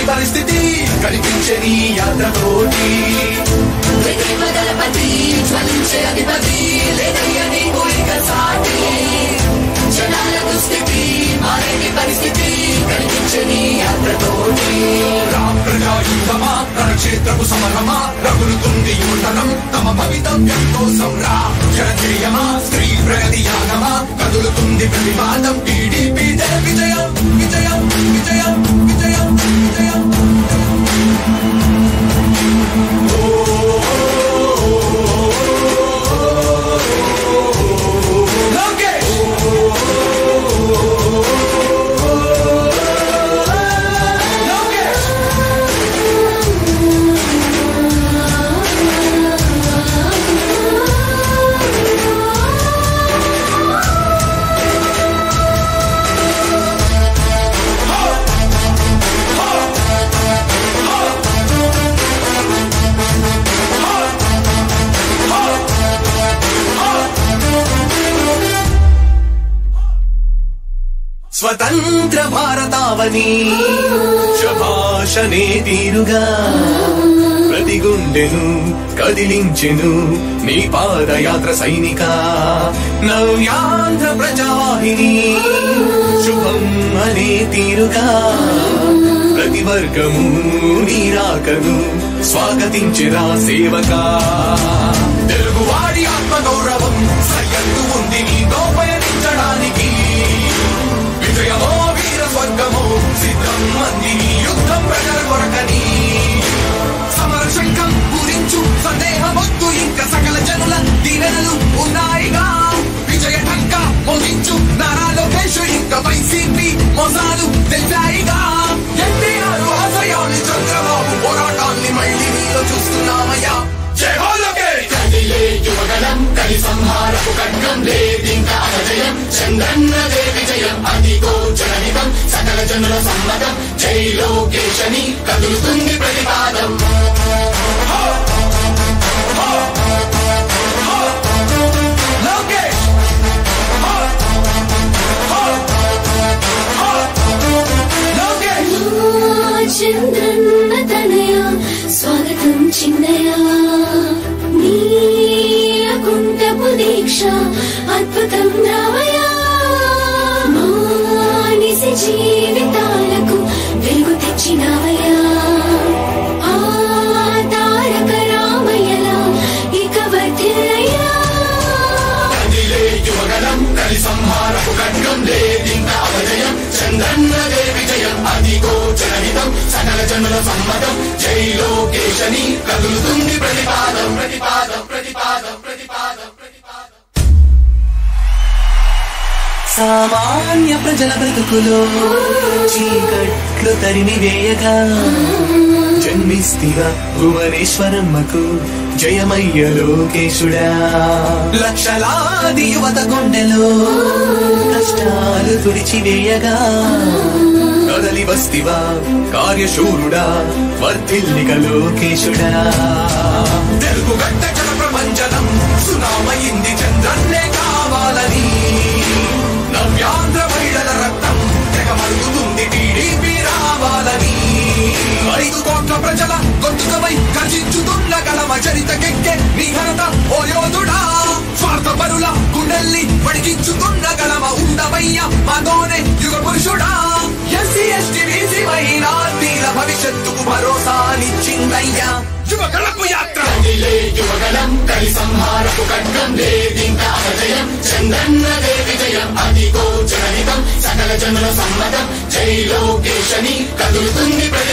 పరిస్థితి కనిపించని యాత్రతోటి విక్రమ దళపతి జ్వలించే అధిపతి లేదయ్య నీకు ఇక సాటి జనాల దుస్థితి మారేటి పరిస్థితి కనిపించని యాత్రతోటి రామ్ ప్రజాయుధమా రణక్షేత్రపు సమరమా రగులుతుంది యువతరం తమ భవితవ్యం కోసం రా జనజయమా స్త్రీ ప్రగతి యాగమా కదులుతుంది ప్రతివాదం టీడీపీ విజయం విజయం విజయం విజయం విజయం లోకేష్ లోకేష్ స్వతంత్ర భారతావని శభాషనే తీరుగా ప్రతి గుండెను కదిలించెను నీ పాదయాత్ర సైనిక నవ్యాంధ్ర ప్రజావాహిని శుభం అనే తీరుగా ప్రతి వర్గము నీరాకను స్వాగతించిరా సేవకా తెలుగువాడి ఆత్మగౌరవం సయ్యత్తు ఉంది నీతో పయనించడానికి విజయమో వీర స్వర్గమో సిద్ధం మంది నీ యుద్ధం ప్రజల కొరకని సమర శంఖం పూరించు సందేహమొద్దు ఇంకా సకల జనుల దీవెనలు ఉన్నాయిగా విజయ ఢంక మోగించు నారా లోకేష్ ఇంకా వైసీపీ మోసాలు తెలిసాయిగా ఎన్టీఆర్ ఆశయాన్ని చంద్రబాబు పోరాటాన్ని మళ్ళీ నీలో చూస్తున్నామయ్యా జై హో లోకేష్ కదిలే యువగణం కలి సంహారపు ఖడ్గం లేదింక అజయం చంద్రన్నదే విజయం అదిగో జనహితం సకల జనుల సమ్మతం జై లోకేశని కదులుతుంది ప్రతిపాదం లోకేష్ లోకేష్ చంద్రన్న తనయ స్వాగతం చిన్నయ నీకుంటపు దీక్ష అద్భుతం రామయ మానిసి జీవితాలకు వెలుగు తెచ్చినవయ్యా ఆ తారక రామయ్యలా ఇక వర్ధిల్లయ్యా కదిలే యువగణం కలి సంహారపు ఖడ్గం లేదింక అజయం చంద్రన్నదే విజయం అదిగో జనహితం సకల జనుల సమ్మతం జై లోకేశని కదులుతుంది ప్రతిపాదం ప్రతిపాదం ప్రతిపాదం ప్రతిపాదం ప్రతిపాదం సామాన్య ప్రజల బ్రతుకులో చీకట్లు తరిమి వేయగా జన్మిస్తిగా భువనేశ్వరమ్మకు జయమయ్య లోకేశుడా లక్షలాది యువత గుండెలో కష్టాలు తుడిచివేయగా కదలి వస్తివా కార్యశూరుడా వర్ధిల్లిక లోకేశుడా తెలుగు గడ్డ జన ప్రపంచనం సునామయింది చంద్రన్నే కావాలని నవ్యాంధ్ర మహిళల రక్తం తెగమరుగుతుంది టీడీపీ రావాలని ఐదు కోట్ల ప్రజల గొంతుకమై గర్జించుతున్న గలమ చరితకెక్కే నీ ఘనత ఓ యోధుడా స్వార్థ పరుల గుండెల్ని వడికించుతున్న గలమ ఉండవయ్య మాతోనే యుగ పురుషుడా ఎస్సీ ఎస్టీ బీసీ మైనార్టీల భవిష్యత్తుకు భరోసానిచ్చిందయ్యా యువకులకు యాత్ర కదిలే యువగణం కలి సంహారపు ఖడ్గం లేదింక అజయం చంద్రన్నదే విజయం అదిగో జనహితం సకల జనుల సమ్మతం జై లోకేశని కదులుతుంది ప్రతి